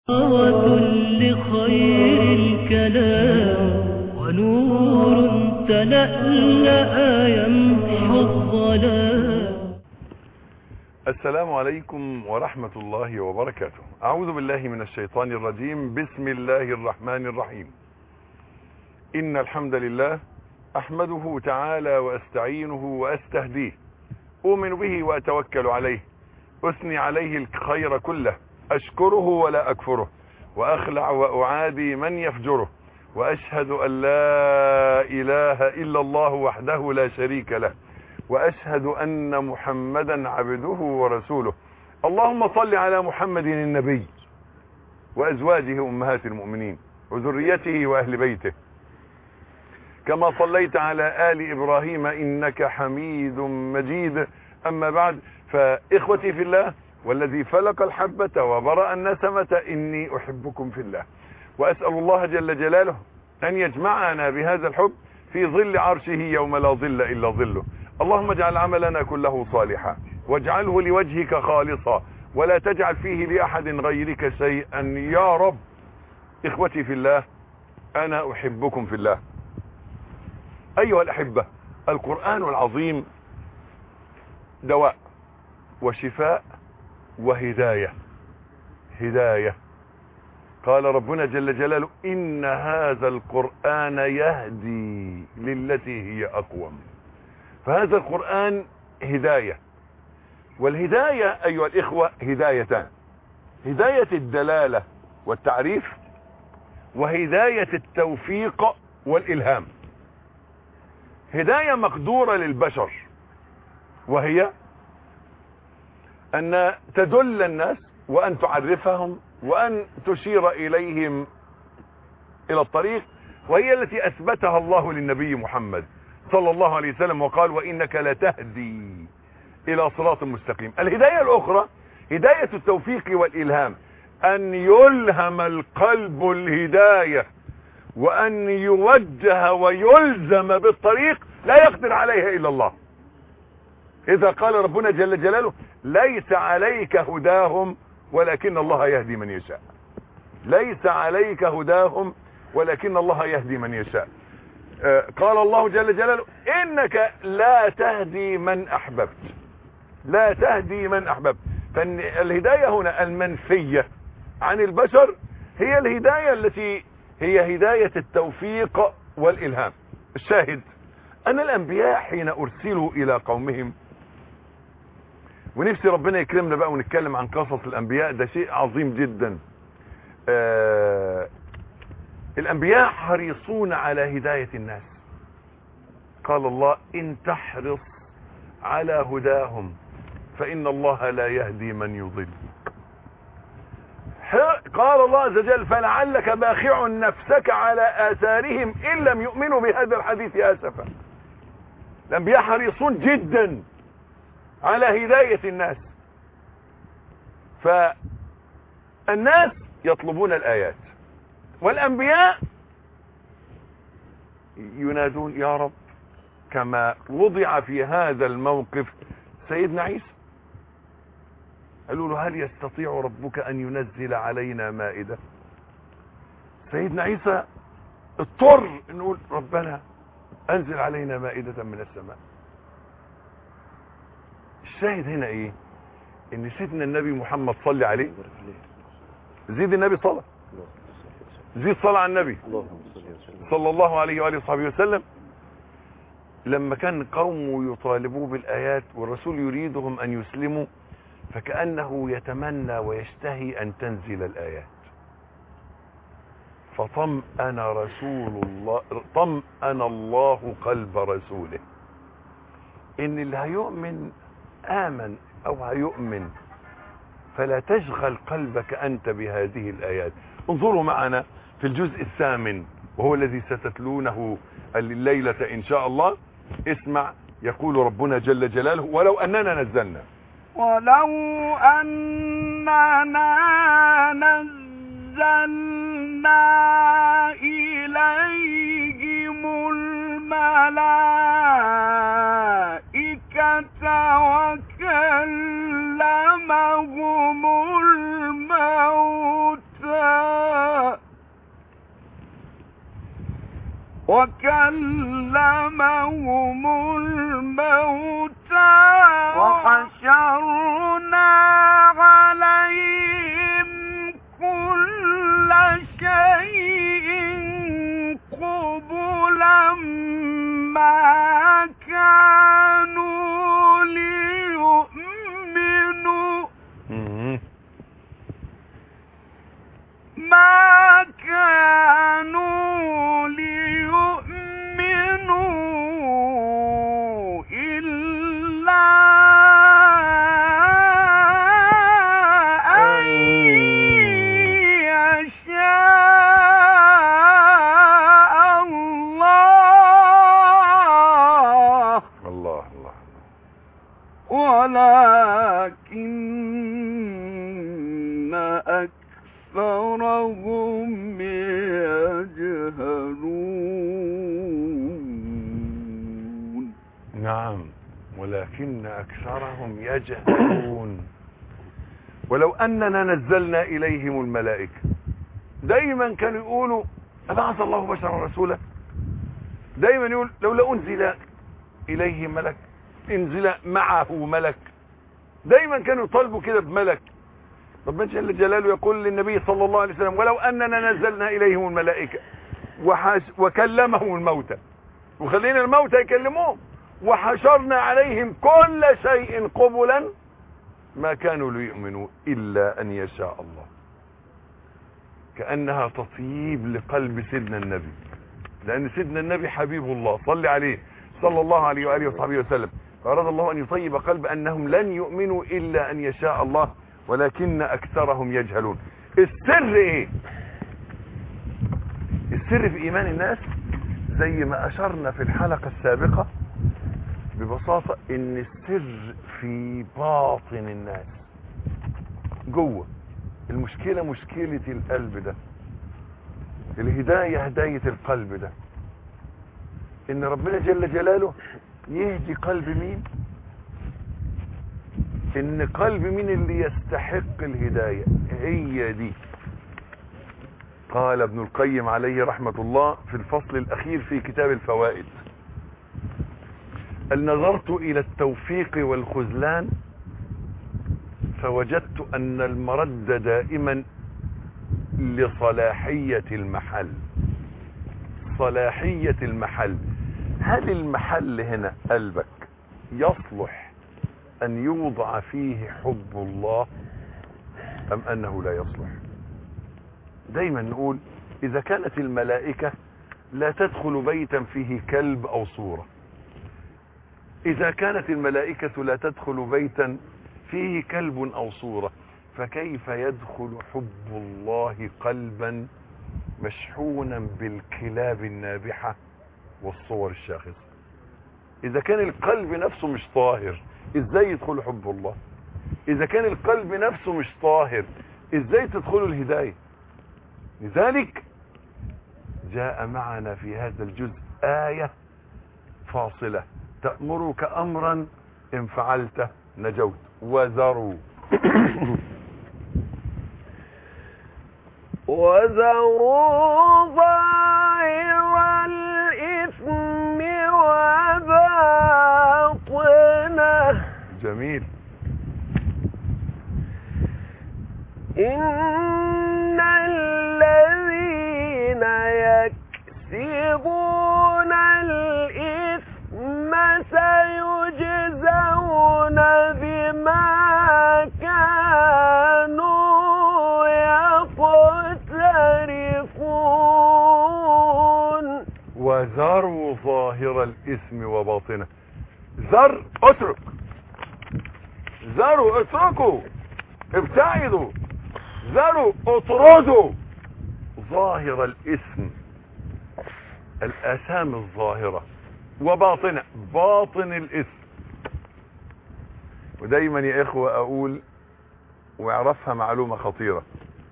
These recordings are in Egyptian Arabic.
دعوة لخير الكلام ونور تلألأ يمحو الظلام السلام عليكم ورحمة الله وبركاته أعوذ بالله من الشيطان الرجيم بسم الله الرحمن الرحيم إن الحمد لله أحمده تعالى وأستعينه وأستهديه أؤمن به وأتوكل عليه أثني عليه الخير كله أشكره ولا أكفره وأخلع وأعادي من يفجره وأشهد أن لا إله إلا الله وحده لا شريك له وأشهد أن محمدا عبده ورسوله اللهم صل على محمد النبي وأزواجه أمهات المؤمنين وذريته وأهل بيته كما صليت على آل إبراهيم إنك حميد مجيد أما بعد فإخوتي في الله والذي فلق الحبة وبرأ النسمة إني أحبكم في الله وأسأل الله جل جلاله أن يجمعنا بهذا الحب في ظل عرشه يوم لا ظل إلا ظله اللهم اجعل عملنا كله صالحا واجعله لوجهك خالصا ولا تجعل فيه لأحد غيرك شيئا يا رب إخوتي في الله أنا أحبكم في الله أيها الأحبة القرآن العظيم دواء وشفاء وهداية هداية قال ربنا جل جلاله إن هذا القرآن يهدي للتي هي أقوم فهذا القرآن هداية والهداية أيها الإخوة هدايتان هداية الدلالة والتعريف وهداية التوفيق والإلهام هداية مقدورة للبشر وهي أن تدل الناس وأن تعرفهم وأن تشير إليهم إلى الطريق وهي التي أثبتها الله للنبي محمد صلى الله عليه وسلم وقال وإنك لتهدي إلى صراط مستقيم الهداية الأخرى هداية التوفيق والإلهام أن يلهم القلب الهداية وأن يوجه ويلزم بالطريق لا يقدر عليها إلا الله إذا قال ربنا جل جلاله ليس عليك هداهم ولكن الله يهدي من يشاء ليس عليك هداهم ولكن الله يهدي من يشاء آه قال الله جل جلاله إنك لا تهدي من أحببت لا تهدي من أحببت فالهداية هنا المنفية عن البشر هي الهداية التي هي هداية التوفيق والإلهام الشاهد أن الأنبياء حين أرسلوا إلى قومهم ونفسي ربنا يكرمنا بقى ونتكلم عن قصص الأنبياء ده شيء عظيم جدا آه الأنبياء حريصون على هداية الناس قال الله إن تحرص على هداهم فإن الله لا يهدي من يضل قال الله عز وجل فلعلك باخع نفسك على آثارهم إن لم يؤمنوا بهذا الحديث آسفا الأنبياء حريصون جدا على هداية الناس فالناس يطلبون الآيات والأنبياء ينادون يا رب كما وضع في هذا الموقف سيدنا عيسى قالوا له هل يستطيع ربك أن ينزل علينا مائدة سيدنا عيسى اضطر نقول ربنا أنزل علينا مائدة من السماء الشاهد هنا ايه ان سيدنا النبي محمد صلى عليه زيد النبي صلى زيد صلى على النبي صلى الله عليه وآله وصحبه وسلم لما كان قومه يطالبوه بالآيات والرسول يريدهم أن يسلموا فكأنه يتمنى ويشتهي أن تنزل الآيات فطمأن رسول الله طمأن الله قلب رسوله ان اللي هيؤمن آمن أو هيؤمن فلا تشغل قلبك أنت بهذه الآيات انظروا معنا في الجزء الثامن وهو الذي ستتلونه الليلة إن شاء الله اسمع يقول ربنا جل جلاله ولو أننا نزلنا ولو أننا نزلنا إليهم الملائكة وكلمهم الموتى وكلمهم الموتى وحشرنا عليهم كل شيء قبلا ما كانوا ليؤمنوا مم. ما كانوا ليؤمنوا إلا أن يشاء الله الله الله ولكن أكثرهم يجهلون نعم ولكن أكثرهم يجهلون ولو أننا نزلنا إليهم الملائكة دايما كانوا يقولوا أبعث الله بشرا رسولا دايما يقول لولا أنزل إليه ملك انزل معه ملك دايما كانوا يطالبوا كده بملك ربنا جل جلاله يقول للنبي صلى الله عليه وسلم ولو أننا نزلنا إليهم الملائكة وحاش وكلمهم الموتى وخلينا الموتى يكلموهم وحشرنا عليهم كل شيء قبلا ما كانوا ليؤمنوا إلا أن يشاء الله كأنها تطيب لقلب سيدنا النبي لأن سيدنا النبي حبيب الله صلي عليه صلى الله عليه وآله وصحبه وسلم فأراد الله أن يطيب قلب أنهم لن يؤمنوا إلا أن يشاء الله ولكن أكثرهم يجهلون السر إيه السر في إيمان الناس زي ما أشرنا في الحلقة السابقة ببساطة ان السر في باطن الناس جوه المشكلة مشكلة القلب ده الهداية هداية القلب ده ان ربنا جل جلاله يهدي قلب مين ان قلب مين اللي يستحق الهداية هي دي قال ابن القيم عليه رحمة الله في الفصل الاخير في كتاب الفوائد هل نظرت الى التوفيق والخذلان فوجدت ان المرد دائما لصلاحية المحل صلاحية المحل هل المحل هنا قلبك يصلح ان يوضع فيه حب الله ام انه لا يصلح دايما نقول اذا كانت الملائكة لا تدخل بيتا فيه كلب او صورة إذا كانت الملائكة لا تدخل بيتا فيه كلب أو صورة فكيف يدخل حب الله قلبا مشحونا بالكلاب النابحة والصور الشاخصة إذا كان القلب نفسه مش طاهر إزاي يدخل حب الله إذا كان القلب نفسه مش طاهر إزاي تدخل الهداية لذلك جاء معنا في هذا الجزء آية فاصلة تأمرك أمرا إن فعلت نجوت وذروا وذروا ظاهر الإثم وباطنه جميل إن الذين يكسبون الإثم سيجزون بما كانوا يقترفون وذروا ظاهر الإثم وباطنه ذر اترك ذروا اتركوا ابتعدوا ذروا اطردوا ظاهر الإثم الآثام الظاهرة وباطنة باطن الإثم ودايما يا إخوة أقول واعرفها معلومة خطيرة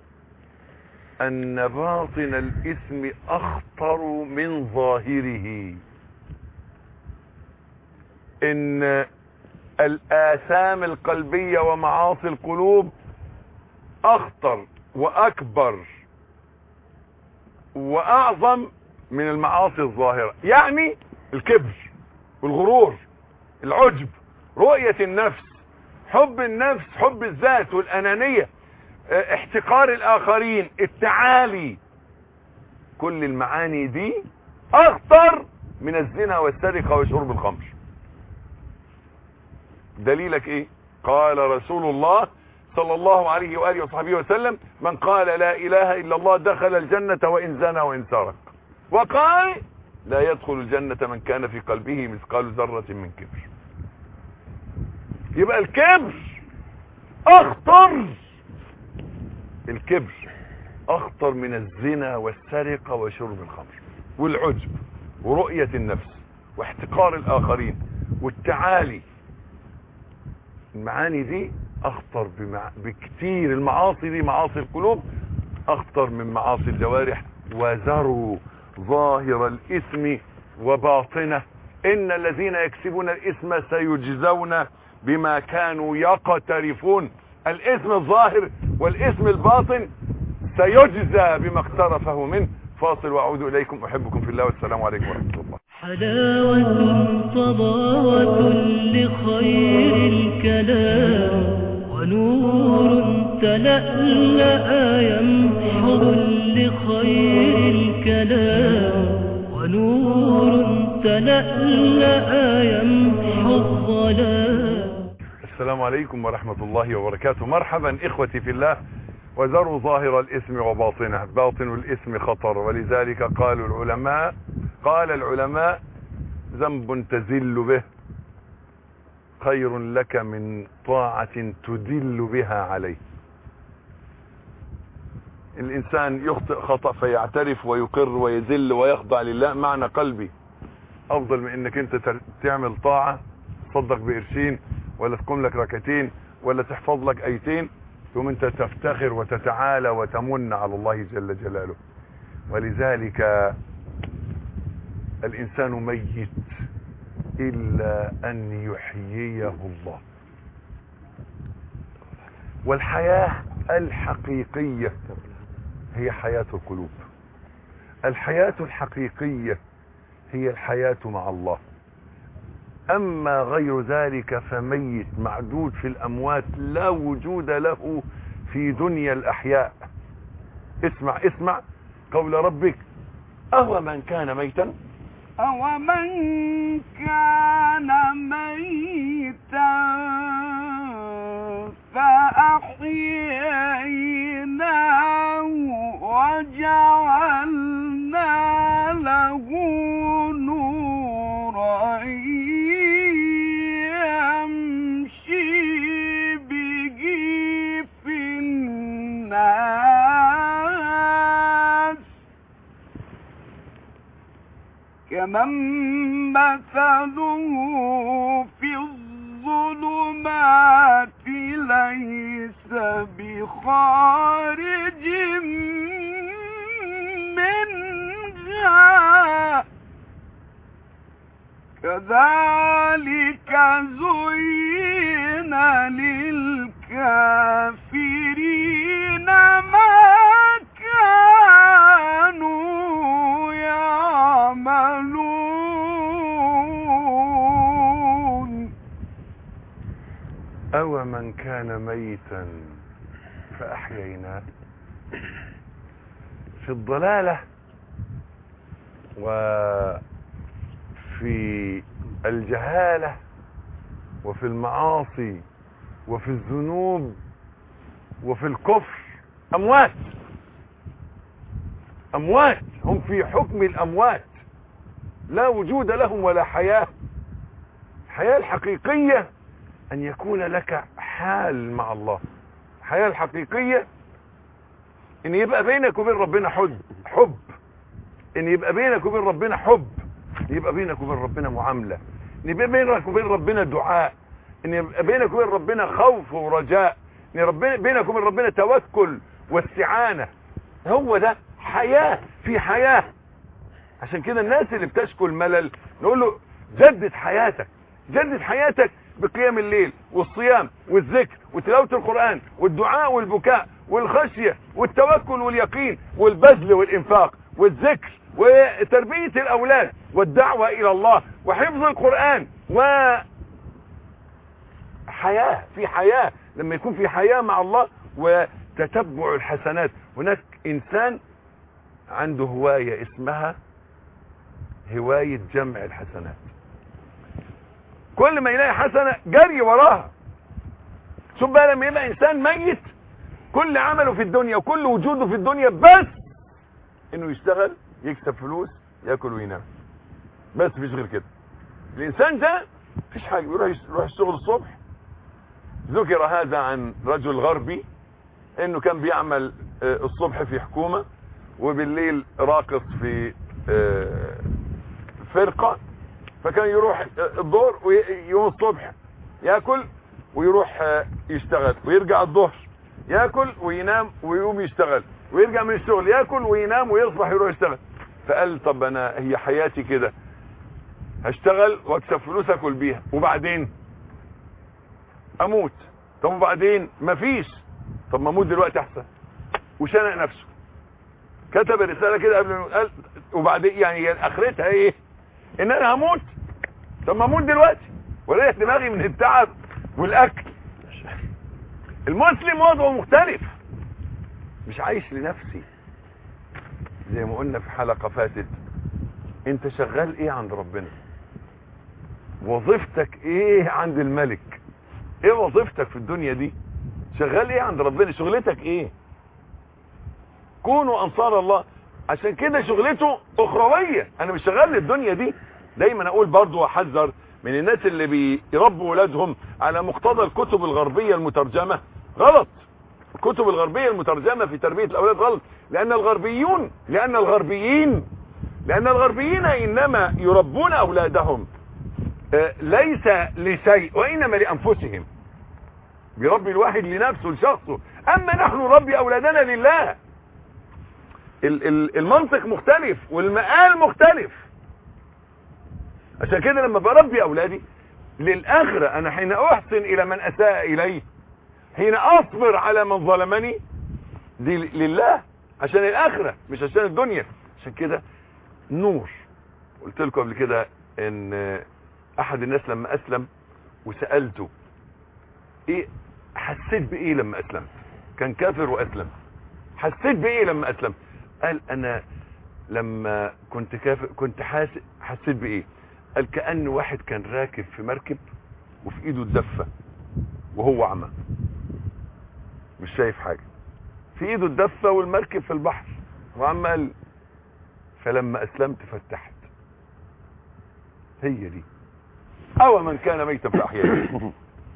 أن باطن الإثم أخطر من ظاهره إن الآثام القلبية ومعاصي القلوب أخطر وأكبر وأعظم من المعاصي الظاهرة يعني الكبر والغرور العجب رؤية النفس حب النفس حب الذات والأنانية اه، احتقار الآخرين التعالي كل المعاني دي أخطر من الزنا والسرقة وشرب الخمر دليلك ايه قال رسول الله صلى الله عليه وآله وصحبه وسلم من قال لا إله إلا الله دخل الجنة وإن زنى وإن سرق وقال لا يدخل الجنة من كان في قلبه مثقال ذرة من كبر يبقى الكبر أخطر الكبر أخطر من الزنا والسرقة وشرب الخمر والعجب ورؤية النفس واحتقار الآخرين والتعالي المعاني دي اخطر بمع... بكتير المعاصي دي معاصي القلوب اخطر من معاصي الجوارح وذروا ظاهر الاثم وباطنه ان الذين يكسبون الاثم سيجزون بما كانوا يقترفون الاثم الظاهر والاثم الباطن سيجزى بما اقترفه منه فاصل واعود اليكم احبكم في الله والسلام عليكم ورحمه الله حلاوة طباوة لخير الكلام ونور تلألأ يمحض لخير الكلام ونور تلألأ يمحو الظلام السلام عليكم ورحمة الله وبركاته مرحبا إخوتي في الله وذروا ظاهر الاسم وباطنه باطن الاسم خطر ولذلك قالوا العلماء قال العلماء ذنب تزل به خير لك من طاعة تدل بها عليه الإنسان يخطئ خطأ فيعترف ويقر ويذل ويخضع لله معنى قلبي أفضل من إنك أنت تر- تعمل طاعة تصدق بقرشين ولا تقوم لك ركعتين ولا تحفظ لك ايتين ثم انت تفتخر وتتعالى وتمن على الله جل جلاله ولذلك الانسان ميت الا ان يحييه الله والحياة الحقيقية هي حياة القلوب الحياة الحقيقية هي الحياة مع الله اما غير ذلك فميت معدود في الاموات لا وجود له في دنيا الاحياء اسمع اسمع قول ربك اهو من كان ميتا أومن كان ميتا فأحييناه وجعلنا له نورا يمشي به في الناس كمن مثله في الظلمات ليس بخارج منها كذلك زين للكافرين ما كانوا يعملون او من كان ميتا فاحييناه في الضلالة وفي الجهالة وفي المعاصي وفي الذنوب وفي الكفر اموات اموات هم في حكم الاموات لا وجود لهم ولا حياة الحياة الحقيقية ان يكون لك حال مع الله الحياة الحقيقية ان يبقى بينك وبين ربنا حب حب ان يبقى بينك وبين ربنا حب ان يبقى بينك وبين ربنا معاملة ان يبقى بينك وبين ربنا دعاء ان يبقى بينك وبين ربنا خوف ورجاء ان ربنا بينك وبين ربنا توكل واستعانة هو ده حياة في حياة عشان كده الناس اللي بتشكو الملل نقول له جدد حياتك جدد حياتك بقيام الليل والصيام والذكر وتلاوة القرآن والدعاء والبكاء والخشية والتوكل واليقين والبذل والإنفاق والذكر وتربية الأولاد والدعوة إلى الله وحفظ القرآن وحياة في حياة لما يكون في حياة مع الله وتتبع الحسنات هناك إنسان عنده هواية اسمها هواية جمع الحسنات كل ما يلاقي حسنة جري وراها شوف بقى لما يبقى انسان ميت كل عمله في الدنيا وكل وجوده في الدنيا بس انه يشتغل يكسب فلوس ياكل وينام بس مفيش غير كده الانسان ده مفيش حاجه يروح يروح الشغل الصبح ذكر هذا عن رجل غربي انه كان بيعمل آه، الصبح في حكومه وبالليل راقص في آه، فرقه فكان يروح الظهر ويوم الصبح ياكل ويروح آه، يشتغل ويرجع الظهر ياكل وينام ويقوم يشتغل ويرجع من الشغل ياكل وينام ويصبح يروح يشتغل فقال طب انا هي حياتي كده هشتغل واكسب فلوس اكل بيها وبعدين اموت طب وبعدين مفيش طب ما اموت دلوقتي احسن وشنق نفسه كتب الرساله كده قبل ما قال وبعدين يعني اخرتها ايه ان انا هموت طب ما اموت دلوقتي ولا دماغي من التعب والاكل المسلم وضعه مختلف مش عايش لنفسي زي ما قلنا في حلقة فاتت انت شغال ايه عند ربنا وظيفتك ايه عند الملك ايه وظيفتك في الدنيا دي شغال ايه عند ربنا شغلتك ايه كونوا انصار الله عشان كده شغلته اخروية انا مش شغال للدنيا دي دايما اقول برضو واحذر من الناس اللي بيربوا ولادهم على مقتضى الكتب الغربية المترجمة غلط الكتب الغربية المترجمة في تربية الاولاد غلط لان الغربيون لان الغربيين لان الغربيين انما يربون اولادهم آه، ليس لشيء وانما لانفسهم بيربي الواحد لنفسه لشخصه اما نحن نربي اولادنا لله ال- ال- المنطق مختلف والمقال مختلف عشان كده لما بربي اولادي للاخرة انا حين احسن الى من اساء الي حين اصبر على من ظلمني دي ل- لله عشان الاخرة مش عشان الدنيا عشان كده نور قلت لكم قبل كده ان احد الناس لما اسلم وسألته ايه حسيت بايه لما اسلمت كان كافر واسلم حسيت بايه لما اسلمت قال انا لما كنت كافر كنت حاسس حسيت بايه قال كأن واحد كان راكب في مركب وفي ايده الدفة وهو اعمى مش شايف حاجة في ايده الدفة والمركب في البحر وعمال فلما اسلمت فتحت هي دي او من كان ميتا فاحياه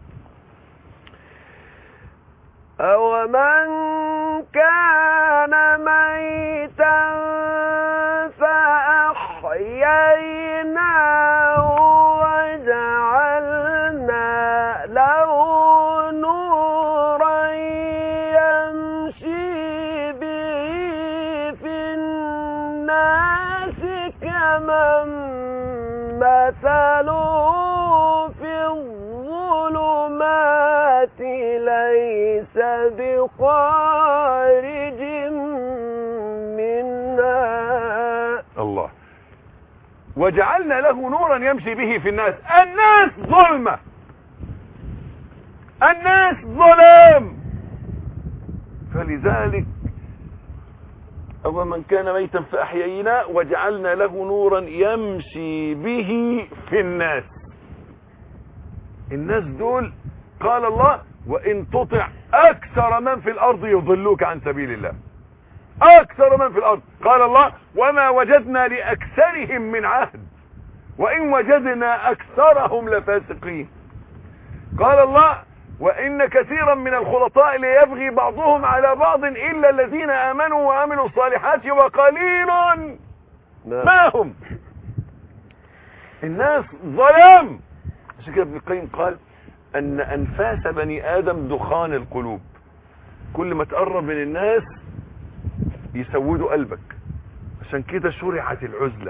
أومن كان ميتا فأحييناه وجعلنا له نورا يمشي به في الناس كمن مثله في الظلمات ليس بخارج منها الله وجعلنا له نورا يمشي به في الناس الناس ظلمة الناس ظلام فلذلك أو من كان ميتا فأحيينا وجعلنا له نورا يمشي به في الناس الناس دول قال الله وإن تطع أكثر من في الأرض يضلوك عن سبيل الله أكثر من في الأرض قال الله وما وجدنا لأكثرهم من عهد وإن وجدنا أكثرهم لفاسقين قال الله وإن كثيرا من الخلطاء ليبغي بعضهم على بعض إلا الذين آمنوا وعملوا الصالحات وقليل ما هم الناس ظلام عشان كده ابن القيم قال أن أنفاس بني آدم دخان القلوب كل ما تقرب من الناس يسودوا قلبك عشان كده شرعت العزلة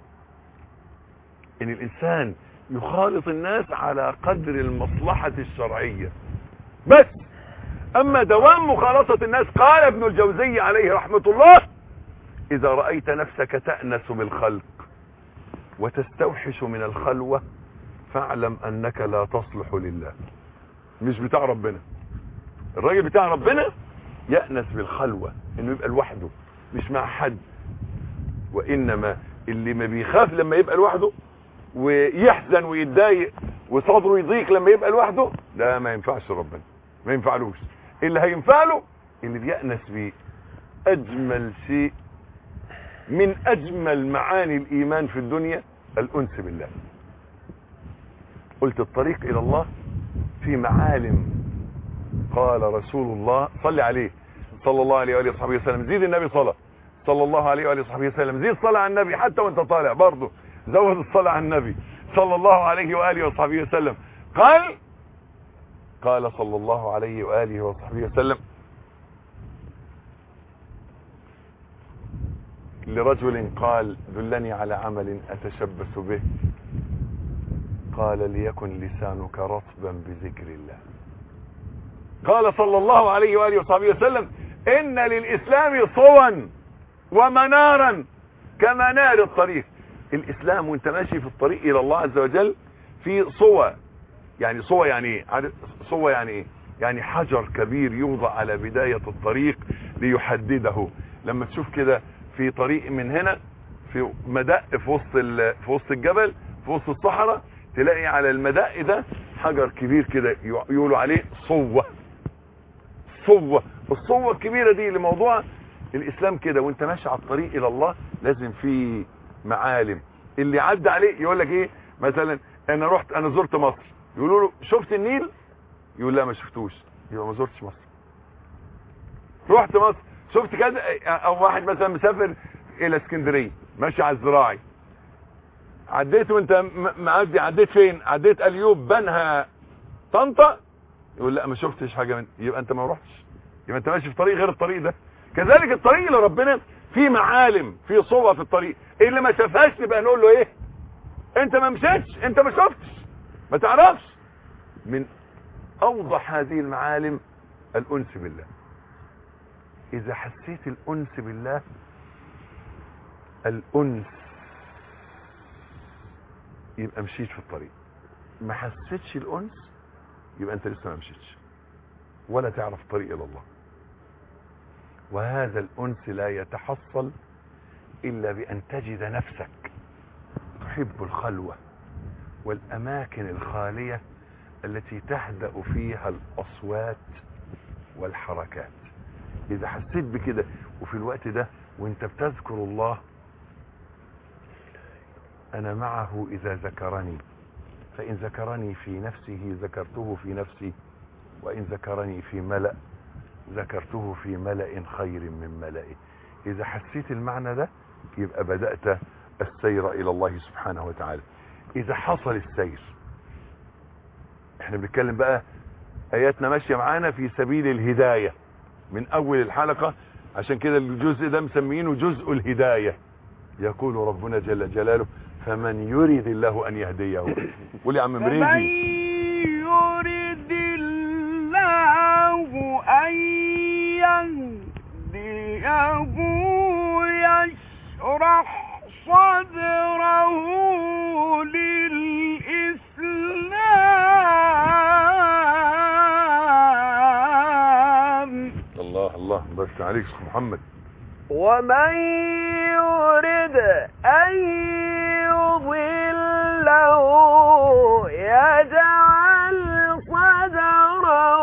ان الانسان يخالط الناس على قدر المصلحة الشرعية بس اما دوام مخالطة الناس قال ابن الجوزي عليه رحمة الله إذا رأيت نفسك تأنس بالخلق وتستوحش من الخلوة فاعلم أنك لا تصلح لله مش بتاع ربنا الراجل بتاع ربنا يأنس بالخلوة انه يبقى لوحده مش مع حد وانما اللي ما بيخاف لما يبقى لوحده ويحزن ويتضايق وصدره يضيق لما يبقى لوحده ده ما ينفعش ربنا ما ينفعلوش اللي هينفع له اللي بيأنس بيه اجمل شيء من اجمل معاني الايمان في الدنيا الانس بالله قلت الطريق الى الله في معالم قال رسول الله صلي عليه صلى الله عليه وآله وصحبه وسلم زيد النبي صلاة صلى الله عليه وآله وصحبه وسلم زيد صلاة على النبي حتى وانت طالع برضه زود الصلاة على النبي صلى الله عليه وآله وصحبه وسلم قال قال صلى الله عليه وآله وصحبه وسلم لرجل قال دلني على عمل أتشبث به قال ليكن لسانك رطبا بذكر الله قال صلى الله عليه وآله وصحبه وسلم إن للإسلام صوا ومنارا كمنار الطريق الإسلام وانت ماشي في الطريق إلى الله عز وجل في صوى يعني صوى يعني ايه عارف صوى يعني ايه يعني حجر كبير يوضع على بداية الطريق ليحدده لما تشوف كده في طريق من هنا في مدق في وسط في وسط الجبل في وسط الصحراء تلاقي على المدق ده حجر كبير كده يقولوا عليه صوة صوة الصوة الكبيرة دي لموضوع الاسلام كده وانت ماشي على الطريق الى الله لازم في معالم اللي عدى عليه يقول لك ايه مثلا انا رحت انا زرت مصر يقولوا له شفت النيل يقول لا ما شفتوش يبقى ما زرتش مصر رحت مصر شفت كذا او واحد مثلا مسافر الى اسكندريه ماشي على الزراعي عديت وانت معدي عديت فين عديت اليوب بنها طنطا يقول لا ما شفتش حاجه من يبقى انت ما رحتش يبقى انت ماشي في طريق غير الطريق ده كذلك الطريق لربنا في معالم في صور في الطريق اللي ما شافهاش نبقى نقول له ايه انت ما مشيتش انت ما شفتش ما تعرفش من اوضح هذه المعالم الانس بالله اذا حسيت الانس بالله الانس يبقى مشيت في الطريق ما حسيتش الانس يبقى انت لسه ما مشيتش ولا تعرف طريق الى الله وهذا الانس لا يتحصل الا بان تجد نفسك تحب الخلوه والاماكن الخاليه التي تهدا فيها الاصوات والحركات اذا حسيت بكده وفي الوقت ده وانت بتذكر الله انا معه اذا ذكرني فان ذكرني في نفسه ذكرته في نفسي وان ذكرني في ملأ ذكرته في ملأ خير من ملئه اذا حسيت المعنى ده يبقى بدأت السير الى الله سبحانه وتعالى اذا حصل السير احنا بنتكلم بقى اياتنا ماشية معانا في سبيل الهداية من اول الحلقة عشان كده الجزء ده مسمينه جزء الهداية يقول ربنا جل جلاله فمن يريد الله ان يهديه قول يا عم فمن مريدي يرد الله أن يهديه يشرح صدره للإسلام الله الله بس عليك شيخ محمد ومن يرد أن يضله يجعل صدره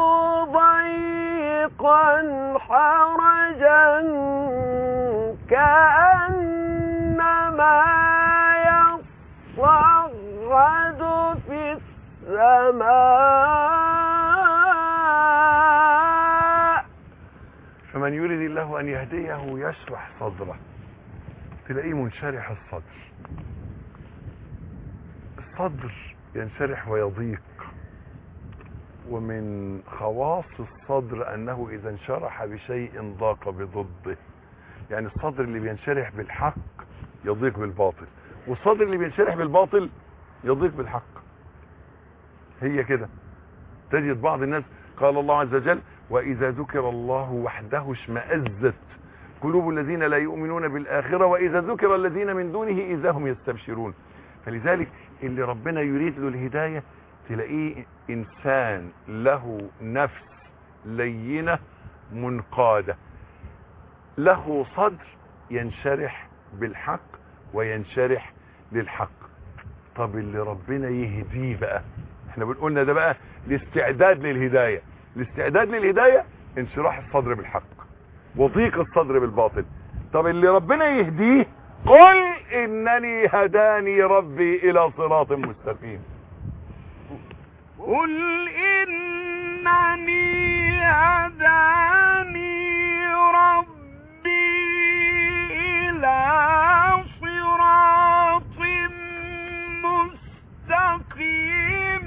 ضيقا حرجا كأنما يصعد في السماء فمن يريد الله ان يهديه يشرح صدره تلاقيه منشرح الصدر الصدر ينشرح ويضيق ومن خواص الصدر انه اذا انشرح بشيء ضاق بضده يعني الصدر اللي بينشرح بالحق يضيق بالباطل والصدر اللي بينشرح بالباطل يضيق بالحق هي كده تجد بعض الناس قال الله عز وجل واذا ذكر الله وحده اشمأزت قلوب الذين لا يؤمنون بالآخرة وإذا ذكر الذين من دونه إذا هم يستبشرون فلذلك اللي ربنا يريد له الهداية تلاقيه إنسان له نفس لينة منقادة له صدر ينشرح بالحق وينشرح للحق طب اللي ربنا يهديه بقى احنا بنقولنا ده بقى الاستعداد للهداية الاستعداد للهداية انشراح الصدر بالحق وضيق الصدر بالباطل طب اللي ربنا يهديه قل انني هداني ربي الى صراط مستقيم قل إنني هداني ربي إلى صراط مستقيم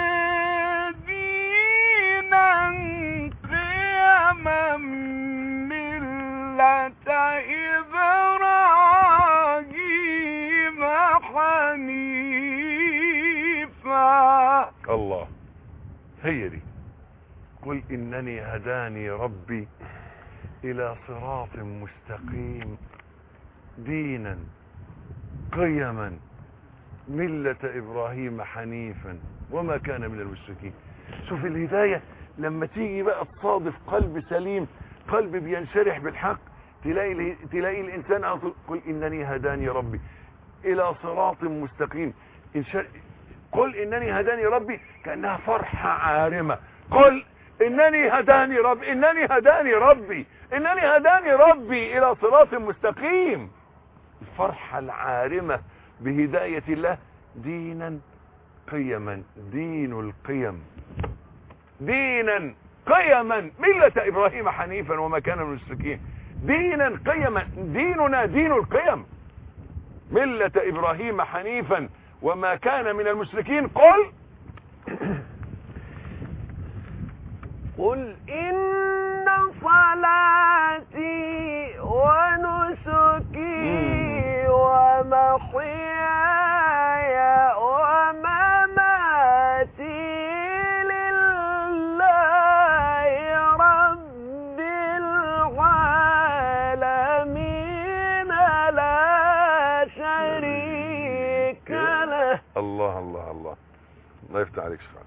دينا قيما ملة إبراهيم حنيفا الله هي دي قل انني هداني ربي الى صراط مستقيم دينا قيما ملة ابراهيم حنيفا وما كان من المشركين شوف الهداية لما تيجي بقى تصادف قلب سليم قلب بينشرح بالحق تلاقي تلاقي الانسان على طول قل انني هداني ربي الى صراط مستقيم إنشاء قل انني هداني ربي كانها فرحه عارمه قل انني هداني ربي انني هداني ربي انني هداني ربي الى صراط مستقيم الفرحه العارمه بهدايه الله دينا قيما دين القيم دينا قيما مله ابراهيم حنيفا وما كان من المشركين دينا قيما ديننا دين القيم ملة إبراهيم حنيفا وما كان من المشركين قل قل إن صلاتي ونسكي ومحياي ومماتي لله رب العالمين لا شريك له الله الله الله الله يفتح عليك شفاعة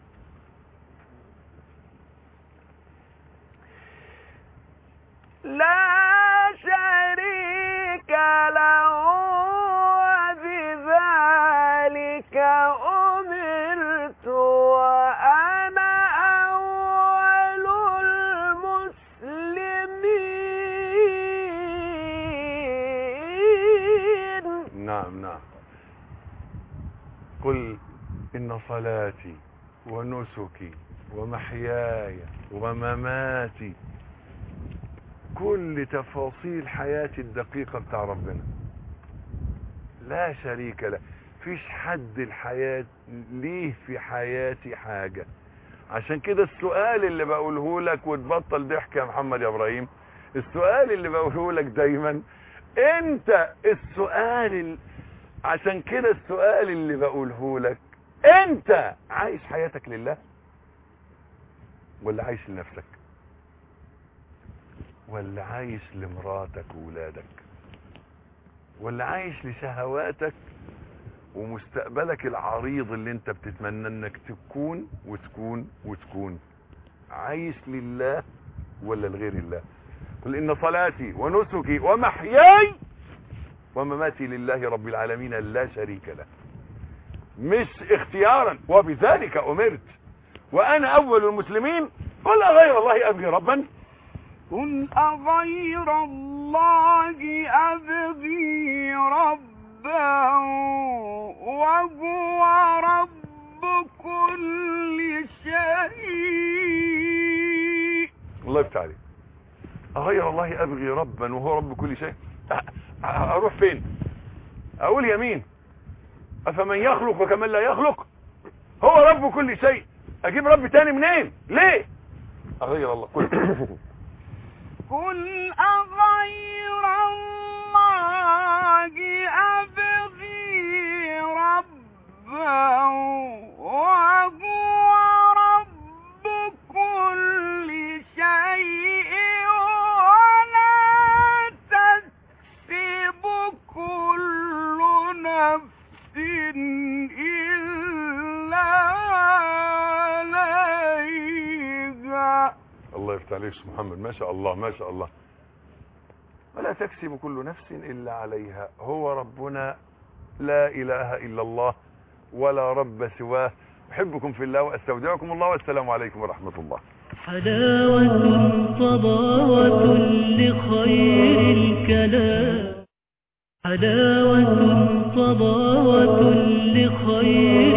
لا شريك له وبذلك أمرت وأنا أول المسلمين نعم نعم قل إن صلاتي ونسكي ومحياي ومماتي كل تفاصيل حياتي الدقيقة بتاع ربنا لا شريك له فيش حد الحياة ليه في حياتي حاجة عشان كده السؤال اللي بقوله لك وتبطل ضحك يا محمد يا ابراهيم السؤال اللي بقوله لك دايما انت السؤال ال... عشان كده السؤال اللي بقوله لك انت عايش حياتك لله ولا عايش لنفسك ولا عايش لمراتك وولادك ولا عايش لشهواتك ومستقبلك العريض اللي انت بتتمنى انك تكون وتكون وتكون عايش لله ولا لغير الله قل ان صلاتي ونسكي ومحياي ومماتي لله رب العالمين لا شريك له مش اختيارا وبذلك امرت وانا اول المسلمين قل غير الله ابغي ربا قل أغير الله أبغي ربا وهو رب كل شيء الله يفتح عليك أغير الله أبغي ربا وهو رب كل شيء أ- أ- أروح فين أقول يمين أفمن يخلق وكمن لا يخلق هو رب كل شيء أجيب رب تاني منين ليه أغير الله كل قل أغير الله أبغي ربا وهو رب كل شيء ولا الله يفتح عليك يا شيخ محمد ما شاء الله ما شاء الله ولا تكسب كل نفس إلا عليها هو ربنا لا إله إلا الله ولا رب سواه أحبكم في الله وأستودعكم الله والسلام عليكم ورحمة الله حلاوة صباوة لخير الكلام حلاوة صباوة لخير